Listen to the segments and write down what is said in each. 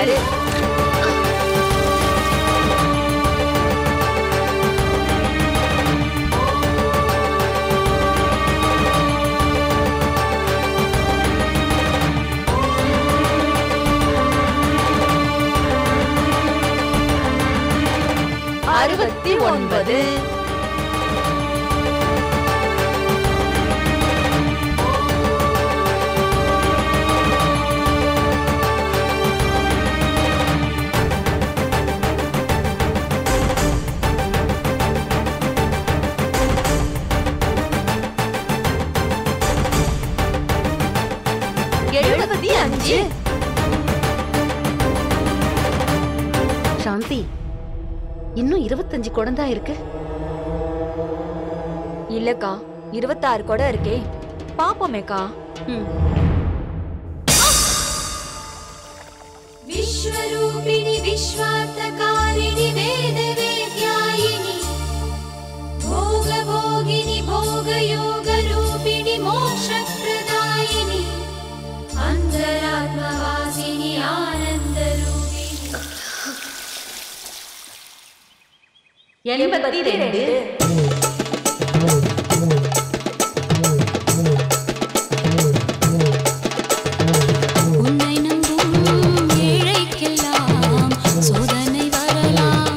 பாரு அறுபத்தி ஒன்பது எழுபத்தி அஞ்சு சாந்தி இன்னும் இருபத்தஞ்சு குடம் தான் இருக்கு இல்லக்கா இருபத்தாறு குடம் இருக்கே பாப்போமேக்கா ம். विश्वरूपिणि विश्वार्थकारिणि वेदवेद्यायिनि भोगभोगिनि भोगयोगरूपिणि मोक्षप्रदायिनि अन्तरात्मवासिनि आनन्दरूपिणि எண்பத்தி ரெண்டு உன்னை நம்பும் ஏழைக்கெல்லாம் சோதனை வரலாம்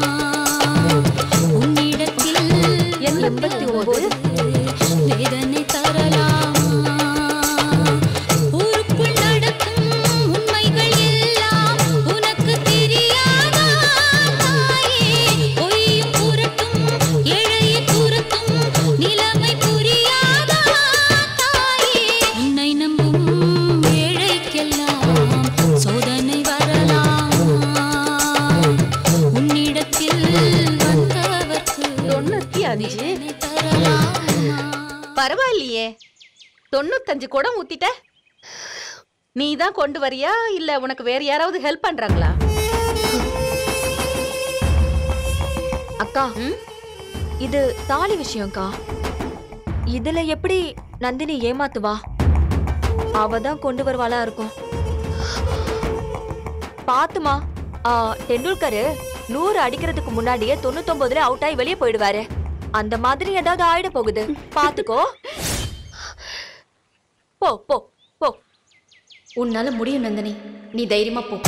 உன்னிடத்தில் எண்பத்தி ஒன்பது வேதனை தரலாம் ஊருக்குள் நடக்கும் உண்மைகள் எல்லாம் உனக்கு தெரியாதா தாயே பொய்யும் புரட்டும் ஏழையை துரத்தும் நிலைமை புரியாதா தாயே உன்னை நம்பும் ஏழைக்கெல்லாம் சோதனை வரலாம் உன்னிடத்தில் வந்தவர்க்கு தொண்ணூத்தி அஞ்சு வேதனை தரலாம் பரவாயில்லையே தொண்ணூத்தஞ்சு குடம் ஊத்திட்ட நீ தான் கொண்டு வரியா இல்ல உனக்கு வேற யாராவது ஹெல்ப் பண்றாங்களா அக்கா ம்? இது தாலி விஷயம்க்கா இதுல எப்படி நந்தினி ஏமாத்துவா அவ தான் கொண்டு வருவாளா இருக்கும் பாத்துமா ஆ, டெண்டுல்கர் நூறு அடிக்கிறதுக்கு முன்னாடியே தொண்ணூத்தொன்பதுல அவுட் ஆகி வெளியே போயிடுவாரு அந்த மாதிரி ஏதாவது ஆயிட போகுது பாத்துக்கோ போ போ போ உன்னால முடியும் நந்தினி நீ தைரியமா போ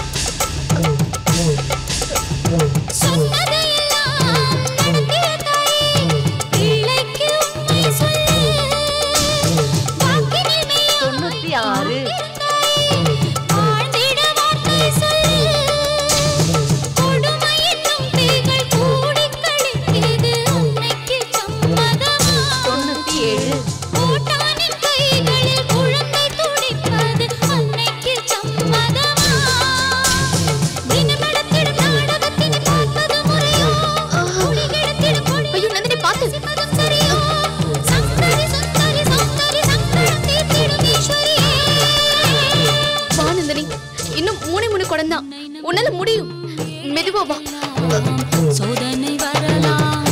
சொன்னதையெல்லாம் நடத்திய தாயே, பிள்ளைக்கு உண்மை சொல்லு. வாக்கினில் மெய்யா தொண்ணூத்தி ஆறு தாயே, வாழ்ந்திட வார்த்தை சொல்லு. கொடுமை என்னும் பேய்கள் கூடிக் கழிக்கிறது, அன்னைக்கு சம்மதமா? தொண்ணூத்தி ஏழு கோட்டானின் கைகளில் குழந்தை துடிப்பது அன்னைக்கு சம்மதமா? தினமெடுத்திடும் நாடகத்தினை பார்ப்பது முறையோ? ஒளிகெடுத்திடும் கொடி சிப்பதும் சரியோ? சங்கரி சுந்தரி சௌந்தரி சங்கடம் தீர்த்திடும் ஈஸ்வரியே. வா நந்தினி இன்னும் மூணே மூணு குடம் தான் உன்னால முடியும் மெதுவா வா சோதனை வரலாம்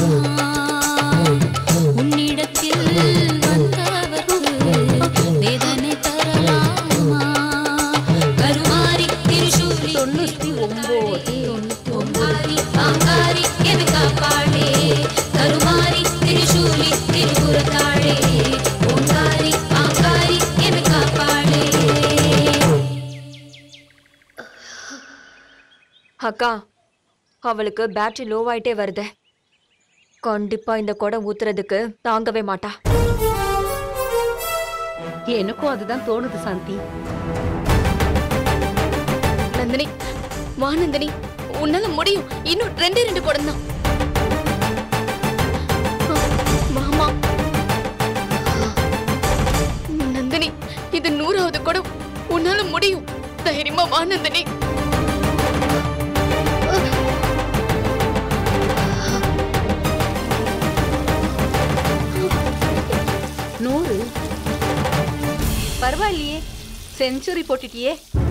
உன்னிடத்தில் வந்தவர்க்கு வேதனை தரலாமா கருமாரி திருசூலி தொண்ணூத்தி ஒன்பது ஓங்காரி ஆங்காரி என காப்பாளே கருமாரி திருசூலி திருபுறத்தாளே ஓங்காரி ஆங்காரி என காப்பாளே அக்கா அவளுக்கு பேட்டரி லோ ஆயிட்டே வருது கண்டிப்பா இந்த குடம் ஊத்துறதுக்கு தாங்கவே மாட்டா எனக்கும் அதுதான் தோணுது சாந்தி நந்தினி வா நந்தினி உன்னால முடியும் இன்னும் ரெண்டே ரெண்டு குடம் தான் வாமா நந்தினி இது நூறாவது குடம் உன்னால முடியும் தைரியமா வா நந்தினி நூறு பரவாயில்லையே செஞ்சுரி போட்டுட்டியே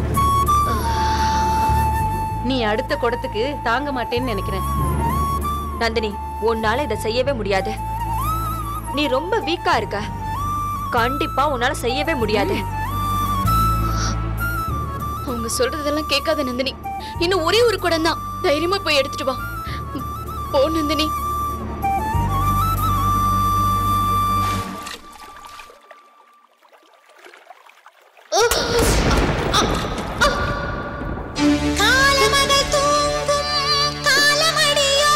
நீ அடுத்த குடத்துக்கு தாங்க மாட்டேன்னு நினைக்கிறேன் நந்தினி உன்னால இதை செய்யவே முடியாது நீ ரொம்ப வீக்கா இருக்க கண்டிப்பா உன்னால செய்யவே முடியாது அவங்க அவங்க சொல்றதெல்லாம் கேட்காத நந்தினி இன்னும் ஒரே ஒரு குடம் தான் தைரியமா போய் எடுத்துட்டு வா போ நந்தினி காலமகள் தூங்கும் காலமடியோ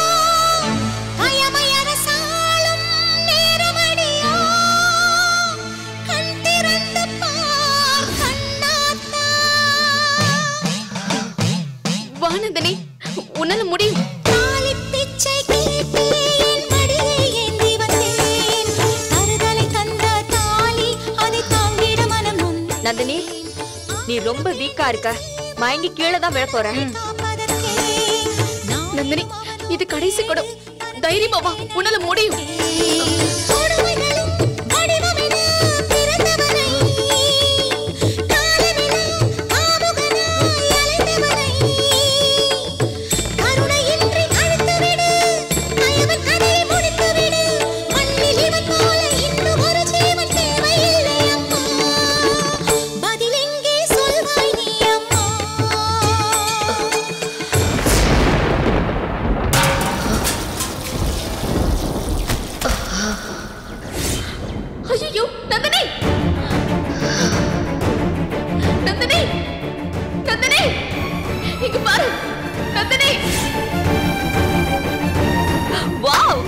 பயமயரசாளும் நேரமடியோ கண் திறந்து பார் கண்ணாத்தா வா நந்தினி உன்னால முடியும் தாலிப் பிச்சை கேட்டு என் மடியை ஏந்தி வந்தேன் தருதலை தந்த தாலி அதை தாங்கிட மனம் நொந்து நந்தினி நீ ரொம்ப வீக்கா இருக்க மயங்கி கீழே தான் விழ போற காப்பதற்கே நான் நந்தினி இது கடைசி குடம் தைரியமா வா உன்னால முடியும் கொடுமைகளும் வடிவமென பிறந்தவனை காலமெல்லாம் காமுகனாய் அலைந்தவனை கருணையின்றி அழுத்துவிடு கயவன் கதையை முடித்துவிடு மண்ணில் இவன் போல இன்னும் ஒரு ஜீவன் தேவையில்லை அம்மா பதில் எங்கே சொல்வாய் நீ அம்மா ஐயோ நந்தினி நந்தினி நந்தினி இங்க பாரு நந்தினி வாவ்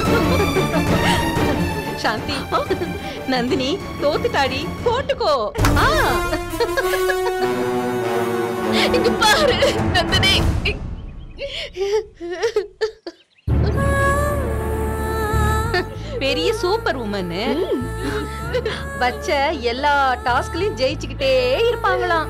சாந்தி நந்தினி தோத்துட்டாடி போட்டுக்கோ ஆ இங்க பாரு நந்தினி பெரிய சூப்பர் உமன் வச்ச எல்லா டாஸ்க்லயும் ஜெயிச்சுக்கிட்டே இருப்பாங்களாம்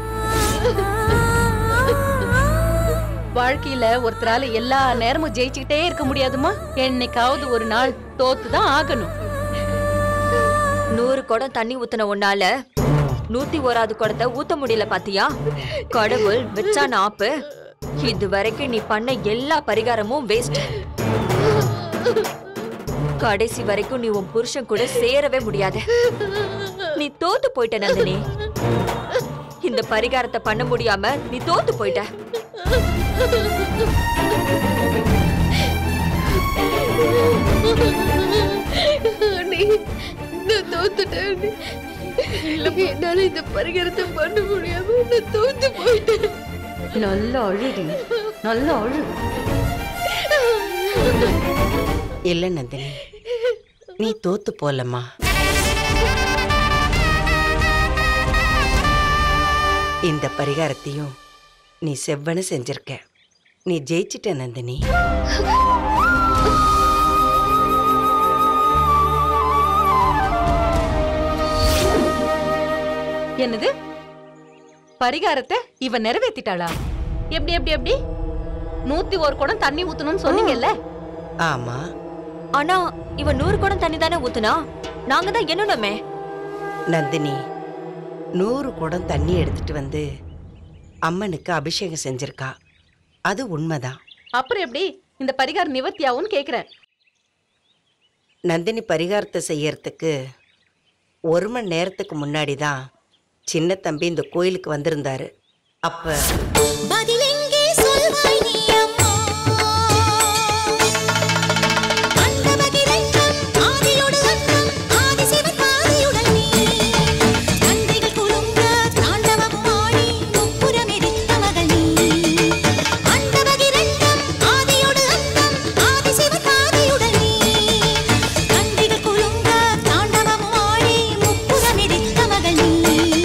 வாழ்க்கையில ஒருத்தரால எல்லா நேரமும் ஜெயிச்சுக்கிட்டே இருக்க முடியாதுமா என்னைக்காவது ஒரு நாள் தோத்து தான் ஆகணும் நூறு குடம் தண்ணி ஊத்துன உன்னால நூத்தி ஓராது குடத்தை ஊத்த முடியல பாத்தியா கடவுள் வச்சான ஆப்பு இது வரைக்கும் நீ பண்ண எல்லா பரிகாரமும் வேஸ்ட் கடைசி வரைக்கும் நீ உன் புருஷன் கூட சேரவே முடியாது நீ தோத்து போயிட்ட நந்தினி இந்த பரிகாரத்தை பண்ண முடியாம நீ தோத்து போயிட்ட அண்ணி, நான் தோத்துட்டேன் அண்ணி. என்னால இந்த பரிகாரத்தை பண்ண முடியாம நான் தோத்து போயிட்டேன் நல்ல அழுடி நல்ல அழு இல்ல நந்தினி நீ தோத்து போலம்மா இந்த பரிகாரத்தையும் நீ செவ்வன செஞ்சிருக்க நீ ஜெயிச்சிட்ட நந்தினி என்னது பரிகாரத்தை இவ நிறைவேத்திட்டாளா எப்படி எப்படி எப்படி நூத்தி ஒரு குடம் தண்ணி ஊத்தணும்னு சொன்னீங்கல்ல ஆமா ஆனா இவன் நூறு குடம் தண்ணி தானே ஊத்துனா நாங்க தான் என்னணுமே நந்தினி நூறு குடம் தண்ணி எடுத்துட்டு வந்து அம்மனுக்கு அபிஷேகம் செஞ்சிருக்கா அது உண்மைதான் அப்புறம் எப்படி இந்த பரிகாரம் நிவர்த்தியாவும்னு கேக்குறேன் நந்தினி பரிகாரத்தை செய்யறதுக்கு ஒரு மணி நேரத்துக்கு முன்னாடி தான் சின்ன தம்பி இந்த கோயிலுக்கு வந்திருந்தாரு அப்ப பதில் எங்கே சொல்வாய் நீ அம்மா அண்டமகிரண்டம் ஆதியோடு அண்டம் ஆதிசிவன் பாதியுடன் நீ தந்தைகள் குலுங்க தாண்டவம் ஆடி முப்புறம் எரித்த மகள் நீ அண்டமகிரண்டம் ஆதியோடு அண்டம் ஆதிசிவன் பாதியுடன் நீ தந்தைகள் குலுங்க தாண்டவம் ஆடி முப்புறம் எரித்த மகள் நீ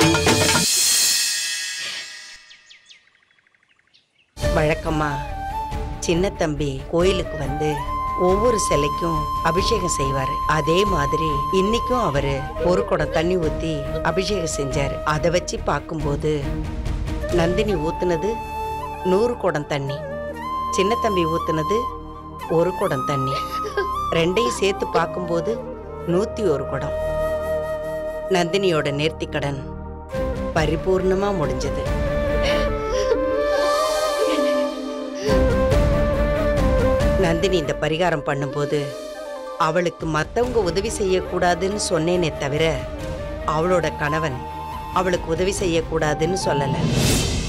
வழக்கமா சின்ன தம்பி கோயிலுக்கு வந்து ஒவ்வொரு சிலைக்கும் அபிஷேகம் செய்வாரு அதே மாதிரி இன்னைக்கும் அவரு ஒரு குடம் தண்ணி ஊத்தி அபிஷேகம் செஞ்சாரு அதை வச்சு பார்க்கும்போது நந்தினி ஊத்துனது நூறு குடம் தண்ணி சின்ன தம்பி ஊத்துனது ஒரு குடம் தண்ணி ரெண்டையும் சேர்த்து பார்க்கும்போது நூத்தி ஒரு குடம் நந்தினியோட நேர்த்திக்கடன் பரிபூர்ணமா முடிஞ்சது நந்தினி இந்த பரிகாரம் பண்ணும்போது அவளுக்கு மத்தவங்க உதவி செய்யக்கூடாதுன்னு சொன்னேனே தவிர அவளோட கணவன் அவளுக்கு உதவி செய்யக்கூடாதுன்னு சொல்லல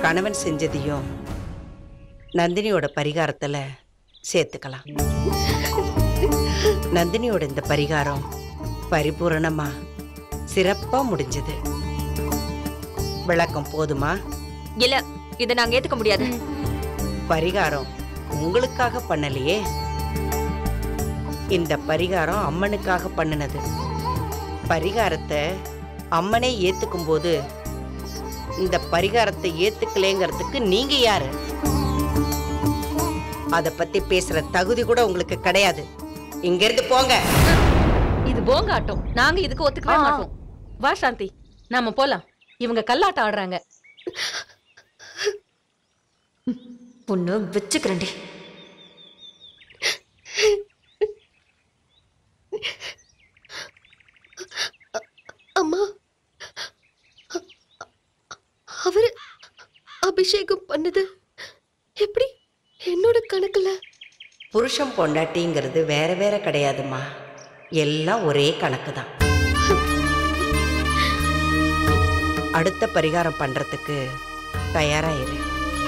கணவன் செஞ்சதையும் நந்தினியோட பரிகாரத்துல சேர்த்துக்கலாம் நந்தினியோட இந்த பரிகாரம் பரிபூரணமா சிறப்பா முடிஞ்சது விளக்கம் போதுமா இல்ல இதை நாங்க ஏத்துக்க முடியாது பரிகாரம் உங்களுக்காக பண்ணலையே இந்த பரிகாரம் அம்மனுக்காக பண்ணினது பரிகாரத்தை அம்மனே ஏத்துக்கும் போது இந்த பரிகாரத்தை ஏத்துக்கலேங்கிறதுக்கு நீங்க யாரு அத பத்தி பேசுற தகுதி கூட உங்களுக்கு கிடையாது இங்க இருந்து போங்க இது போங்க ஆட்டம் நாங்க இதுக்கு ஒத்துக்கவே ஆ. மாட்டோம் வா சாந்தி நாம போலாம் இவங்க கல்லாட்டம் ஆடுறாங்க பொண்ணு வச்சுக்கிறேன்டி அம்மா அ- அவரு அபிஷேகம் பண்ணது எப்படி என்னோட கணக்குல புருஷன் பொண்டாட்டிங்கிறது வேற வேற கிடையாதும்மா எல்லாம் ஒரே கணக்கு தான் அடுத்த பரிகாரம் பண்றதுக்கு தயாராயிரு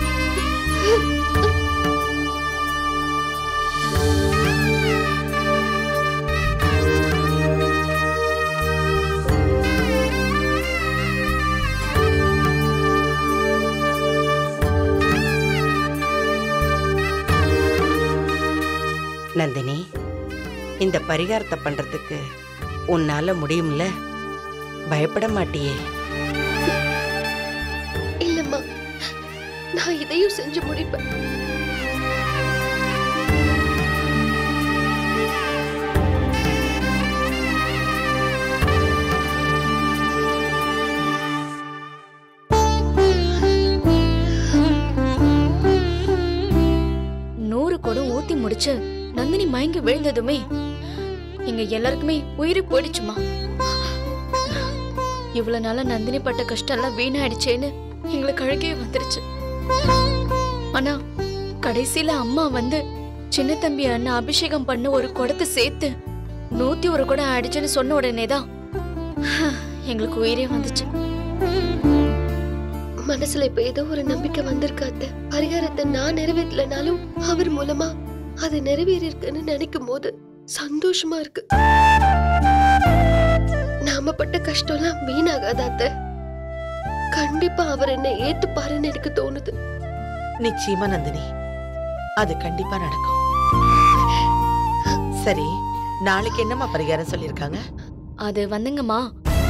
நந்தினி இந்த பரிகாரத்தை பண்றதுக்கு உன்னால முடியும்ல பயப்பட மாட்டியே இல்லம்மா நான் இதையும் செஞ்சு முடிப்பேன் நூறு குடம் ஊத்தி முடிச்சு நந்தினி மயங்கி விழுந்ததுமே எங்க எல்லாருக்குமே உயிர் போயிடுச்சுமா இவ்வளவு நாளா நந்தினி பட்ட கஷ்டம் எல்லாம் வீணாயிடுச்சேன்னு எங்களுக்கு அழுகையே வந்துருச்சு ஆனா கடைசியில அம்மா வந்து சின்ன தம்பி அண்ணன் அபிஷேகம் பண்ண ஒரு குடத்தை சேர்த்து நூத்தி ஒரு குடம் ஆயிடுச்சுன்னு சொன்ன உடனேதான் எங்களுக்கு உயிரே வந்துச்சு மனசுல இப்ப ஏதோ ஒரு நம்பிக்கை வந்திருக்கு அத்தை பரிகாரத்தை நான் நிறைவேற்றலனாலும் அவர் மூலமா அது நிறைவேறி இருக்குன்னு நினைக்கும் போது சந்தோஷமா இருக்கு நாம பட்ட கஷ்டம்லாம் வீணாகாத அத்தை கண்டிப்பா அவர் என்ன ஏத்துப்பாருன்னு எனக்கு தோணுது நிச்சயமா நந்தினி அது கண்டிப்பா நடக்கும் சரி நாளைக்கு என்னம்மா பரிகாரம் சொல்லிருக்காங்க அது வந்துங்கம்மா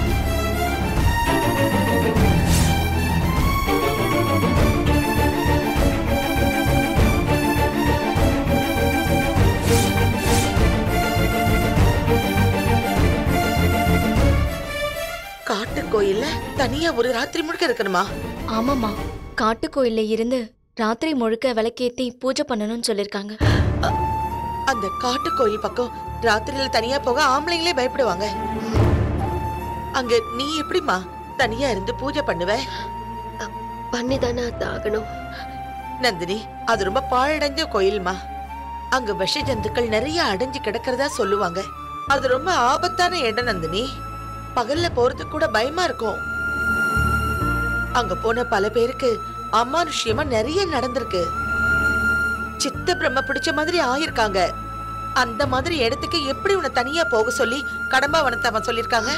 காட்டு கோயில்ல தனியா ஒரு ராத்திரி முழுக்க இருக்கணுமா ஆமாம்மா காட்டுக்கோயில்ல இருந்து ராத்திரி முழுக்க விளக்கேத்தி பூஜை பண்ணணும்னு சொல்லிருக்காங்க அந்த காட்டு கோயில் பக்கம் ராத்திரியில தனியா போக ஆம்பளைங்களே பயப்படுவாங்க அங்க நீ எப்படிம்மா தனியா இருந்து பூஜை பண்ணுவ பண்ணிதானே அத்தை ஆகணும் நந்தினி அது ரொம்ப பாழடைஞ்ச கோயில்மா அங்க விஷ ஜந்துக்கள் நிறைய அடைஞ்சு கிடக்கிறதா சொல்லுவாங்க அது ரொம்ப ஆபத்தான இடம் நந்தினி பகல்ல போறதுக்கு கூட பயமா இருக்கும் அங்க போன பல பேருக்கு அமானுஷ்யமா நிறைய நடந்திருக்கு சித்த பிரம்ம பிடிச்ச மாதிரி ஆயிருக்காங்க அந்த மாதிரி இடத்துக்கு எப்படி உன்னை தனியா போக சொல்லி கடம்பாவனத்தை அவன் சொல்லிருக்காங்க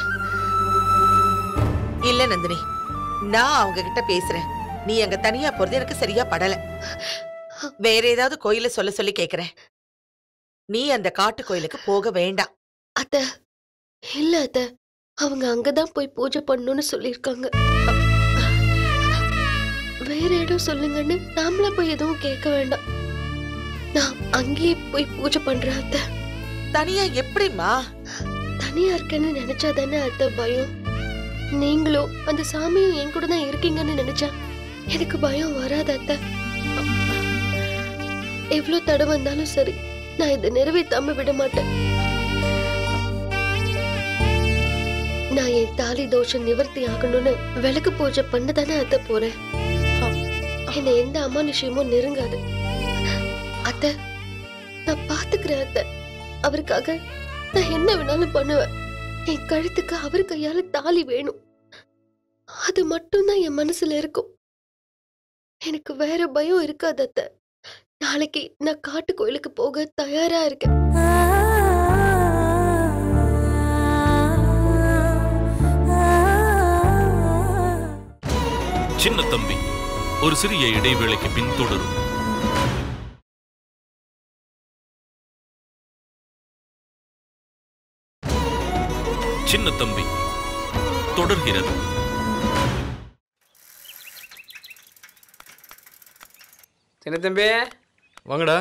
இல்ல நந்தினி நான் அவங்க கிட்ட பேசுறேன் நீ அங்க தனியா போறது எனக்கு சரியா படல வேற ஏதாவது கோயில சொல்ல சொல்லி கேக்குறேன் நீ அந்த காட்டு கோயிலுக்கு போக வேண்டாம் அத்தை இல்ல அத்தை அவங்க அங்கதான் போய் பூஜை பண்ணணும்னு சொல்லிருக்காங்க வேற இடம் சொல்லுங்கன்னு நாமளா போய் எதுவும் கேட்க வேண்டாம் நான் அங்கேயே போய் பூஜை பண்றேன் அத்தை தனியா எப்படிம்மா தனியா இருக்கேன்னு நினைச்சா தானே அத்தை பயம் நீங்களும் அந்த சாமியும் என் கூட தான் இருக்கீங்கன்னு நினைச்சா எனக்கு பயம் வராது அத்தை எவ்வளவு தடை வந்தாலும் சரி நான் இதை நிறைவேத்தாம விட மாட்டேன் நான் என் தாலி தோஷம் நிவர்த்தி ஆகணும்னு விளக்கு பூஜை பண்ண தானே அத்தை போறேன் என்னை எந்த அமானுஷ்யமும் நெருங்காது அத்தை நான் பாத்துக்கிறேன் அத்தை அவருக்காக நான் என்ன வேணாலும் பண்ணுவேன் என் கழுத்துக்கு அவர் கையால தாலி வேணும் அது மட்டும்தான் என் மனசுல இருக்கும் எனக்கு வேற பயம் இருக்காது அத்தை நாளைக்கு நான் காட்டு கோயிலுக்கு போக தயாரா இருக்கேன் சின்ன தம்பி ஒரு சிறிய இடைவேளைக்கு பின் தொடரும் சின்ன தம்பி தொடர்கிறது சின்ன தம்பி வாங்கடா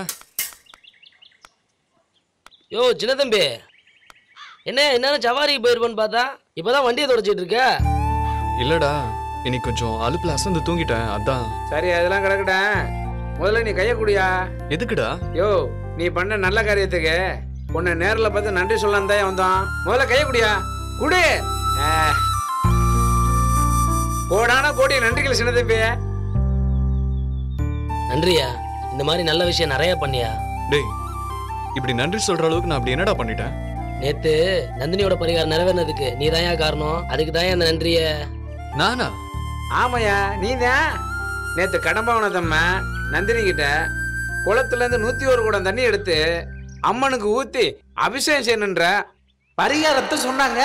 யோ சின்ன தம்பி என்ன என்னன்னு சவாரிக்கு போயிருப்பேன்னு பார்த்தா இப்பதான் வண்டியை தொடச்சிட்டு இருக்க இல்லடா இன்னைக்கு கொஞ்சம் அலுப்புல அசந்து தூங்கிட்டேன் அதான் சரி அதெல்லாம் கிடக்கட்டேன் முதல்ல நீ கைய குடியா எதுக்குடா யோ நீ பண்ண நல்ல காரியத்துக்கு உன்னை நேரில் பார்த்து நன்றி சொல்லலாம் தான் வந்தோம் முதல்ல கைய குடியா குடு ஆ. கோடான கோடி நன்றிகள் சின்ன தம்பி நன்றியா இந்த மாதிரி நல்ல விஷயம் நிறைய பண்ணியா டேய் இப்படி நன்றி சொல்ற அளவுக்கு நான் அப்படி என்னடா பண்ணிட்டேன் நேத்து நந்தினியோட பரிகாரம் நிறைவேறினதுக்கு நீ காரணம் அதுக்கு தான் அந்த நன்றிய நானா ஆமாயா நீ தான் நேற்று கடம்பாவனத்தம்மா நந்தினி கிட்ட குளத்துல இருந்து நூத்தி ஒரு குடம் தண்ணி எடுத்து அம்மனுக்கு ஊத்தி அபிஷேகம் செய்யணுன்ற பரிகாரத்தை சொன்னாங்க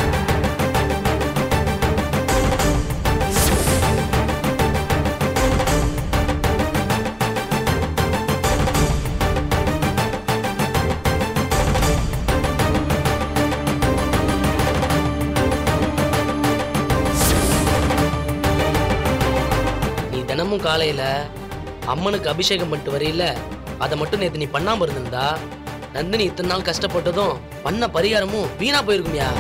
நீ தினமும் காலையில அம்மனுக்கு அபிஷேகம் பண்ணிட்டு வரையில அதை மட்டும் நேத்து நீ பண்ணாம இருந்திருந்தா நந்தினி இத்தனை நாள் கஷ்டப்பட்டதும் பண்ண பரிகாரமும் வீணா போயிருக்கும்யா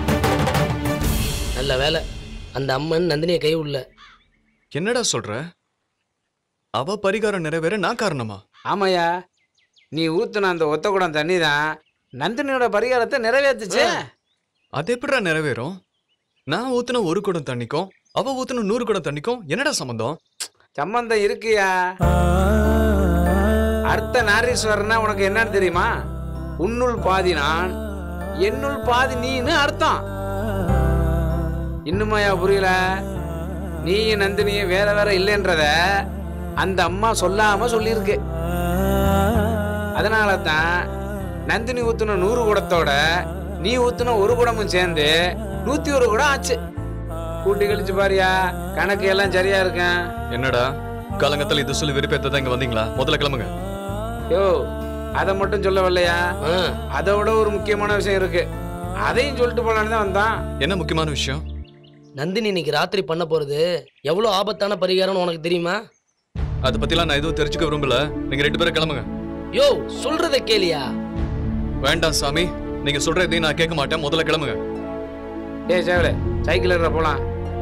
நல்ல வேலை அந்த அம்மன் நந்தினியை கை உள்ள என்னடா சொல்ற அவ பரிகாரம் நிறைவேற நான் காரணமா ஆமாயா நீ ஊத்துன அந்த ஒத்த குடம் தண்ணி தான் நந்தினியோட பரிகாரத்தை நிறைவேத்துச்சு அது எப்படிடா நிறைவேறும் நான் ஊத்துன ஒரு குடம் தண்ணிக்கும் அவ ஊத்துன நூறு குடம் தண்ணிக்கும் என்னடா சம்மந்தம் சம்பந்தம் இருக்குயா அர்த்த நாரீஸ்வரனா உனக்கு என்னன்னு தெரியுமா உன்னுள் பாதி நான் என்னுள் பாதி நீன்னு அர்த்தம் இன்னுமாயா புரியல நீ நந்தினிய வேற வேற இல்லைன்றத அந்த அம்மா சொல்லாம சொல்லியிருக்கு அதனால தான் நந்தினி ஊத்துன நூறு குடத்தோட நீ ஊத்துன ஒரு குடமும் சேர்ந்து நூத்தி ஒரு குடம் ஆச்சு கூட்டி கழிச்சு பாரியா கணக்கு எல்லாம் சரியா இருக்கேன் என்னடா காலங்கத்தில் இது சொல்லி விருப்பத்தை இங்க வந்தீங்களா முதல்ல கிளம்புங்க யோ அதை மட்டும் சொல்ல வரலையா ஆ, அதை விட ஒரு முக்கியமான விஷயம் இருக்கு அதையும் சொல்லிட்டு போலான்னு தான் வந்தான் என்ன முக்கியமான விஷயம் நந்தினி இன்னைக்கு ராத்திரி பண்ண போறது எவ்வளவு ஆபத்தான பரிகாரம்னு உனக்கு தெரியுமா அதை பத்திலாம் நான் எதுவும் தெரிஞ்சுக்க விரும்பல நீங்க ரெண்டு பேரும் கிளம்புங்க யோ சொல்றத கேளியா வேண்டாம் சாமி நீங்க சொல்ற எதையும் நான் கேட்க மாட்டேன் முதல்ல கிளம்புங்க ஏய் சேவலே சைக்கிள் ஏற போலாம்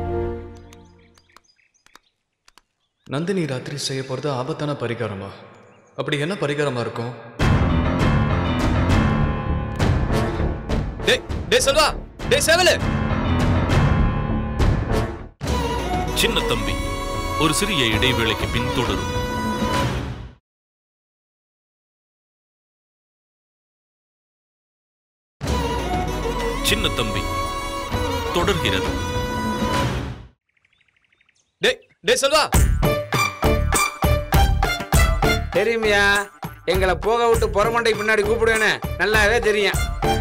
நந்தினி ராத்திரி செய்ய போறது ஆபத்தான பரிகாரமா அப்படி என்ன பரிகாரமா இருக்கும் டேய் டேய் செல்வா டேய் சேவலு சின்ன தம்பி ஒரு சிறிய இடைவேளைக்கு பின் தொடரும் சின்ன தம்பி தொடர்கிறது டேய் டேய் செல்வா தெரியுமியா எங்களை போக விட்டு புறமண்டை பின்னாடி கூப்பிடுவேன்னு நல்லாவே தெரியும்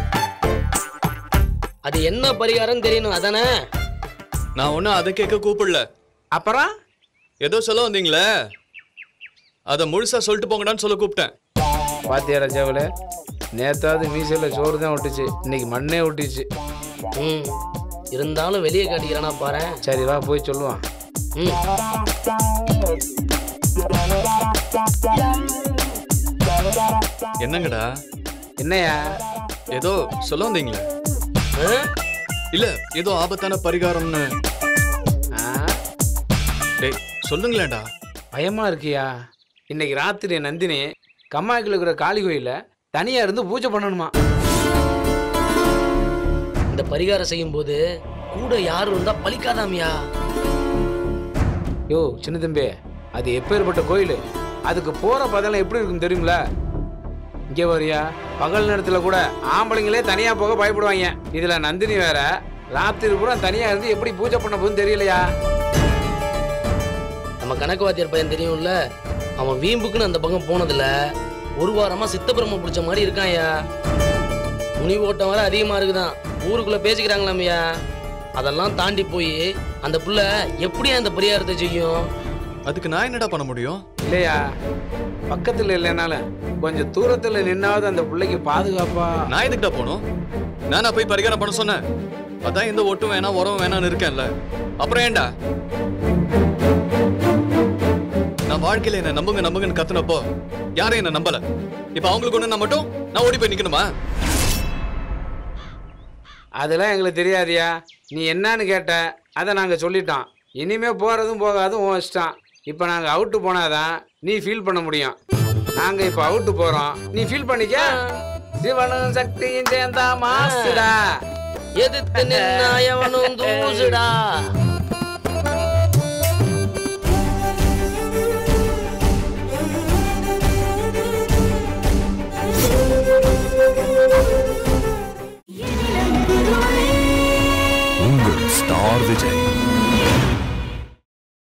அது என்ன பரிகாரம் தெரியணும் அதானே நான் ஒன்னும் அதை கேட்க கூப்பிடல அப்புறம் ஏதோ சொல்ல வந்தீங்களே அதை முழுசா சொல்லிட்டு போங்கடான்னு சொல்ல கூப்பிட்டேன் பாத்தியாடா சேவலே நேத்தாவது மீசையில சோறு தான் ஒட்டுச்சு இன்னைக்கு மண்ணே ஒட்டிச்சு ம் இருந்தாலும் வெளியே காட்டிக்கிறானா பாரு சரி வா போய் சொல்லுவான் ம் என்னங்கடா என்னையா ஏதோ சொல்ல வந்தீங்களே ஆ? இல்ல ஏதோ ஆபத்தான பரிகாரம்னு ஆ, டேய் சொல்லுங்களேன்டா பயமா இருக்கியா இன்னைக்கு ராத்திரி நந்தினி கம்மாய்க்குள்ள இருக்கிற காளி கோயில தனியா இருந்து பூஜை பண்ணணுமா இந்த பரிகாரம் செய்யும் போது கூட யாரும் இருந்தா பலிக்காதாமியா யோ சின்ன தம்பி அது எப்பேற்பட்ட கோயில் அதுக்கு போற பதெல்லாம் எப்படி இருக்கும் தெரியுங்களா இங்கே வரியா பகல் நேரத்துல கூட ஆம்பளைங்களே தனியா போக பயப்படுவாங்க இதுல நந்தினி வேற ராத்திரி பூரா தனியா இருந்து எப்படி பூஜை பண்ண போகுதுன்னு தெரியலையா நம்ம கணக்கு வாத்தியார் பையன் தெரியும்ல அவன் வீம்புக்குன்னு அந்த பக்கம் போனதுல ஒரு வாரமா சித்தப்பிரம பிடிச்ச மாதிரி இருக்கான்யா முனி ஓட்டம் வர அதிகமா இருக்குதான் ஊருக்குள்ள பேசிக்கிறாங்களாம்யா அதெல்லாம் தாண்டி போய் அந்த புள்ள எப்படியா அந்த பரிகாரத்தை செய்யும் அதுக்கு நான் என்னடா பண்ண முடியும் இல்லையா பக்கத்துல இல்லைனாலும் கொஞ்சம் தூரத்துல நின்னாவது அந்த பிள்ளைக்கு பாதுகாப்பா நான் எதுக்குடா போகணும் நானா போய் பரிகாரம் பண்ண சொன்னேன் அதான் எந்த ஒட்டும் வேணாம் உரம் வேணாம்னு இருக்கேன்ல அப்புறம் ஏன்டா நான் வாழ்க்கையில என்ன நம்புங்க நம்புங்கன்னு கத்துனப்போ யாரும் என்ன நம்பல இப்ப அவங்களுக்கு ஒண்ணு நான் மட்டும் நான் ஓடி போய் நிக்கணுமா அதெல்லாம் எங்களுக்கு தெரியாதியா நீ என்னன்னு கேட்ட அதை நாங்கள் சொல்லிட்டோம் இனிமே போகிறதும் போகாதும் உன் இஷ்டம் இப்போ நாங்கள் அவுட்டு போனாதான் நீ ஃபீல் பண்ண முடியும் நாங்கள் இப்போ அவுட்டு போகிறோம் நீ ஃபீல் பண்ணிக்க சிவனும் சக்தியும் சேர்ந்தா மாசுடா எதிர்த்து நின்னா எவனும் தூசுடா